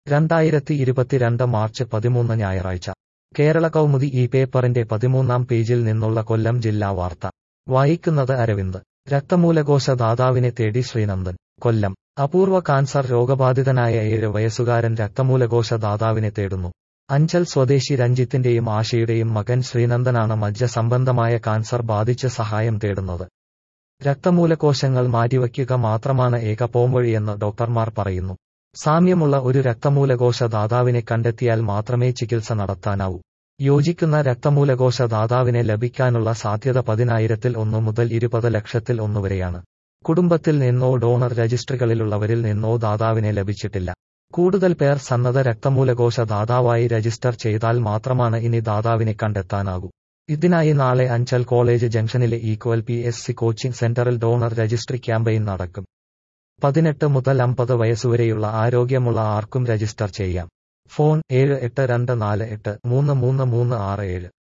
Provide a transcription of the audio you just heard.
രണ്ടായിരത്തി ഇരുപത്തിരണ്ട് മാർച്ച് പതിമൂന്ന് ഞായറാഴ്ച കേരള കൗമുദി ഈ പേപ്പറിന്റെ പതിമൂന്നാം പേജിൽ നിന്നുള്ള കൊല്ലം ജില്ലാ വാർത്ത വായിക്കുന്നത് അരവിന്ദ് രക്തമൂലകോശ ദാതാവിനെ തേടി ശ്രീനന്ദൻ കൊല്ലം അപൂർവ കാൻസർ രോഗബാധിതനായ ഏഴ് വയസ്സുകാരൻ രക്തമൂലകോശ ദാതാവിനെ തേടുന്നു അഞ്ചൽ സ്വദേശി രഞ്ജിത്തിന്റെയും ആശയുടെയും മകൻ ശ്രീനന്ദനാണ് മജ്ജ സംബന്ധമായ കാൻസർ ബാധിച്ച് സഹായം തേടുന്നത് രക്തമൂലകോശങ്ങൾ മാറ്റിവയ്ക്കുക മാത്രമാണ് ഏക പോംവഴിയെന്ന് ഡോക്ടർമാർ പറയുന്നു സാമ്യമുള്ള ഒരു രക്തമൂലകോശ ദാതാവിനെ കണ്ടെത്തിയാൽ മാത്രമേ ചികിത്സ നടത്താനാവൂ യോജിക്കുന്ന രക്തമൂലകോശ ദാതാവിനെ ലഭിക്കാനുള്ള സാധ്യത പതിനായിരത്തിൽ ഒന്ന് മുതൽ ഇരുപത് ലക്ഷത്തിൽ ഒന്നുവരെയാണ് കുടുംബത്തിൽ നിന്നോ ഡോണർ രജിസ്ട്രികളിലുള്ളവരിൽ നിന്നോ ദാതാവിനെ ലഭിച്ചിട്ടില്ല കൂടുതൽ പേർ സന്നദ്ധ രക്തമൂലകോശ ദാതാവായി രജിസ്റ്റർ ചെയ്താൽ മാത്രമാണ് ഇനി ദാതാവിനെ കണ്ടെത്താനാകൂ ഇതിനായി നാളെ അഞ്ചൽ കോളേജ് ജംഗ്ഷനിലെ equal P S C coaching സെന്ററിൽ ഡോണർ രജിസ്ട്രി ക്യാമ്പയിൻ നടക്കും പതിനെട്ട് മുതൽ അമ്പത് വയസ്സുവരെയുള്ള ആരോഗ്യമുള്ള ആർക്കും രജിസ്റ്റർ ചെയ്യാം ഫോൺ ഏഴ് എട്ട് രണ്ട് നാല് എട്ട് മൂന്ന് മൂന്ന് മൂന്ന് ആറ് ഏഴ്